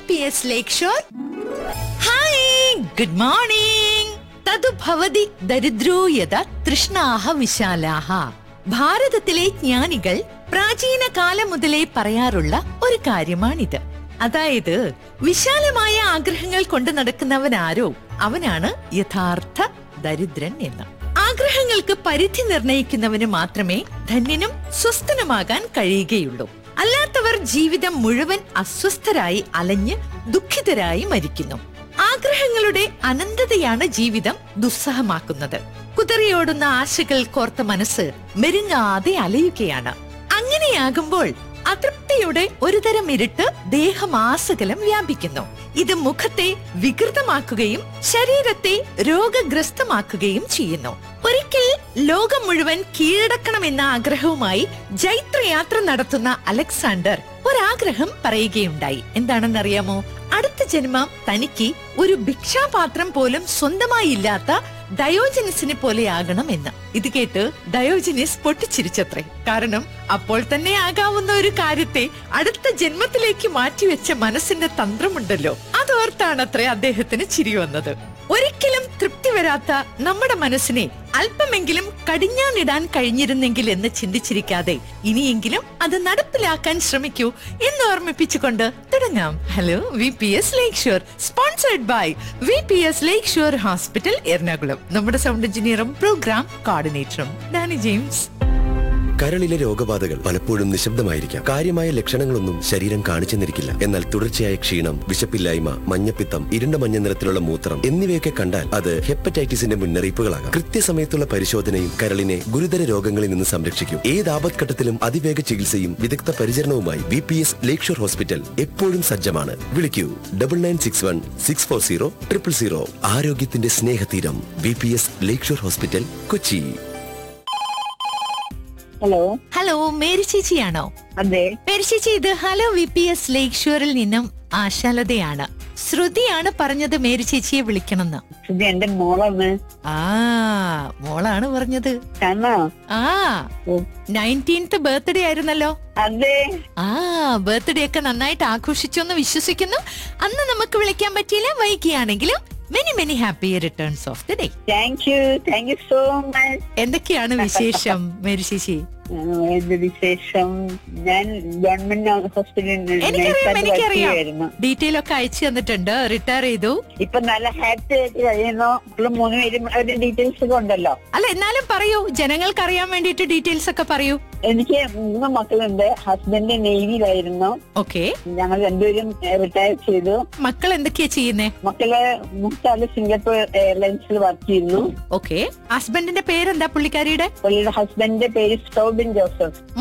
P S ലേക്ക് shore hi good morning തതു ഭവതി ദരിദ്രോ യത തൃഷ്ണാഹ വിശാലാഹ ഭാരതത്തിലെ ജ്ഞാനികൾ പ്രാചീന കാലം മുതലേ പറയാറുള്ള ഒരു കാര്യമാണിത് അതായത് വിശാലമായ ആഗ്രഹങ്ങൾ കൊണ്ട് നടക്കുന്നവനാരോ അവനാണ് യഥാർത്ഥ ദരിദ്രൻ എന്ന് ആഗ്രഹങ്ങൾക്ക് പരിധി നിർണയിക്കുന്നവന് മാത്രമേ ധന്യനും സ്വസ്ഥനുമാകാൻ കഴിയുകയുള്ളൂ അല്ലാത്തവർ ജീവിതം മുഴുവൻ അസ്വസ്ഥരായി അലഞ്ഞ് ദുഃഖിതരായി മരിക്കുന്നു ആഗ്രഹങ്ങളുടെ അനന്തതയാണ് ജീവിതം ദുസ്സഹമാക്കുന്നത് കുതറിയോടുന്ന ആശകൾ കോർത്ത മനസ്സ് മെരുങ്ങാതെ അലയുകയാണ് അങ്ങനെയാകുമ്പോൾ അതൃപ്തിയുടെ ഒരുതരം ഇരുട്ട് ദേഹമാസകലം വ്യാപിക്കുന്നു ഇത് മുഖത്തെ വികൃതമാക്കുകയും ശരീരത്തെ രോഗഗ്രസ്തമാക്കുകയും ചെയ്യുന്നു ഒരിക്കൽ ലോകം മുഴുവൻ കീഴടക്കണമെന്ന ആഗ്രഹവുമായി ജൈത്രയാത്ര നടത്തുന്ന അലക്സാണ്ടർ ഒരാഗ്രഹം പറയുകയുണ്ടായി എന്താണെന്നറിയാമോ അടുത്ത ജന്മം തനിക്ക് ഒരു ഭിക്ഷാപാത്രം പോലും സ്വന്തമായി ഇല്ലാത്ത ഡയോജനിസിനെ പോലെയാകണം എന്ന് ഇത് കേട്ട് ഡയോജനിസ് പൊട്ടിച്ചിരിച്ചത്രേ കാരണം അപ്പോൾ തന്നെ ആകാവുന്ന ഒരു കാര്യത്തെ അടുത്ത ജന്മത്തിലേക്ക് മാറ്റിവെച്ച മനസ്സിന്റെ തന്ത്രമുണ്ടല്ലോ അതോർത്താണത്രേ അദ്ദേഹത്തിന് ചിരി വന്നത് ഒരിക്കലും തൃപ്തി വരാത്ത നമ്മുടെ മനസ്സിനെ അല്പമെങ്കിലും കടിഞ്ഞാണിടാൻ കഴിഞ്ഞിരുന്നെങ്കിൽ എന്ന് ചിന്തിച്ചിരിക്കാതെ ഇനിയെങ്കിലും അത് നടപ്പിലാക്കാൻ ശ്രമിക്കൂ എന്ന് ഓർമ്മിപ്പിച്ചുകൊണ്ട് തുടങ്ങാം hello V P S lake Lakeshore sponsored by V P S lake Lakeshore hospital Ernakulam നമ്മുടെ സൗണ്ട് എഞ്ചിനീയറും പ്രോഗ്രാം കോർഡിനേറ്ററും ഡാനി ജെയിംസ് കരളിലെ രോഗബാധകൾ പലപ്പോഴും നിശബ്ദമായിരിക്കാം കാര്യമായ ലക്ഷണങ്ങളൊന്നും ശരീരം കാണിച്ചെന്നിരിക്കില്ല എന്നാൽ തുടർച്ചയായ ക്ഷീണം വിശപ്പില്ലായ്മ മഞ്ഞപ്പിത്തം ഇരുണ്ട മഞ്ഞ നിറത്തിലുള്ള മൂത്രം എന്നിവയൊക്കെ കണ്ടാൽ അത് ഹെപ്പറ്റൈറ്റിസിന്റെ മുന്നറിയിപ്പുകളാകാം കൃത്യസമയത്തുള്ള പരിശോധനയും കരളിനെ ഗുരുതര രോഗങ്ങളിൽ നിന്ന് സംരക്ഷിക്കും ഏത് ആപത്ഘട്ടത്തിലും അതിവേഗ ചികിത്സയും വിദഗ്ധ പരിചരണവുമായി V P S Lakeshore hospital എപ്പോഴും സജ്ജമാണ് വിളിക്കൂ double nine six one six four zero triple zero ആരോഗ്യത്തിന്റെ സ്നേഹതീരം V P S Lakeshore hospital Kochi hello hello Mary ചേച്ചിയാണോ അതെ മേരി ചേച്ചി ഇത് ഹലോ വി പി എസ് ലേക്ക് ഷോറിൽ നിന്നും ആശാലതയാണ് ശ്രുതിയാണ് പറഞ്ഞത് മേരി ചേച്ചിയെ വിളിക്കണമെന്ന് ഇത് എന്റെ മോളാണ് ആ മോളാണ് പറഞ്ഞത് ആണോ ആ ഉം. നയൻറ്റീൻത്ത് ബർത്ത്ഡേ ആയിരുന്നല്ലോ അതെ ആ ബർത്ത്ഡേ ഒക്കെ നന്നായിട്ട് ആഘോഷിച്ചു എന്ന് വിശ്വസിക്കുന്നു അന്ന് നമുക്ക് വിളിക്കാൻ പറ്റിയില്ല വൈകിയാണെങ്കിലും many many happy returns of the day thank you thank you so much എന്തൊക്കെയാണ് വിശേഷം മേരി ചേച്ചി എന്ത് വിശേഷം ഞാൻ ഗവൺമെന്റ് ഹോസ്പിറ്റലിൽ എനിക്കറിയാം എനിക്കറിയാം ചെയ്യുമായിരുന്നു ഡീറ്റെയിൽ ഒക്കെ അയച്ചു തന്നിട്ടുണ്ട് റിട്ടയർ ചെയ്തു ഇപ്പൊ നല്ല ഹാപ്പി ആയിട്ട് കഴിയുന്നു ഇപ്പോൾ മൂന്ന് പേരും അവരുടെ ഡീറ്റെയിൽസ് ഒക്കെ ഉണ്ടല്ലോ അല്ല എന്നാലും പറയൂ ജനങ്ങൾക്ക് അറിയാൻ വേണ്ടിയിട്ട് ഡീറ്റെയിൽസ് ഒക്കെ പറയൂ എനിക്ക് മൂന്ന് മക്കളുണ്ട് ഹസ്ബൻഡ് നേവിയിലായിരുന്നു ഓക്കെ ഞങ്ങൾ രണ്ടുപേരും റിട്ടയർ ചെയ്തു മക്കൾ എന്തൊക്കെയാ ചെയ്യുന്നേ മക്കള് മുക്കാല് സിംഗപ്പൂർ എയർലൈൻസിൽ വർക്ക് ചെയ്യുന്നു ഓക്കെ ഹസ്ബൻഡിന്റെ പേരെന്താ പുള്ളിക്കാരിയുടെ പുള്ളിയുടെ ഹസ്ബൻഡിന്റെ പേര് സ്റ്റോബിൻ ജോസഫ്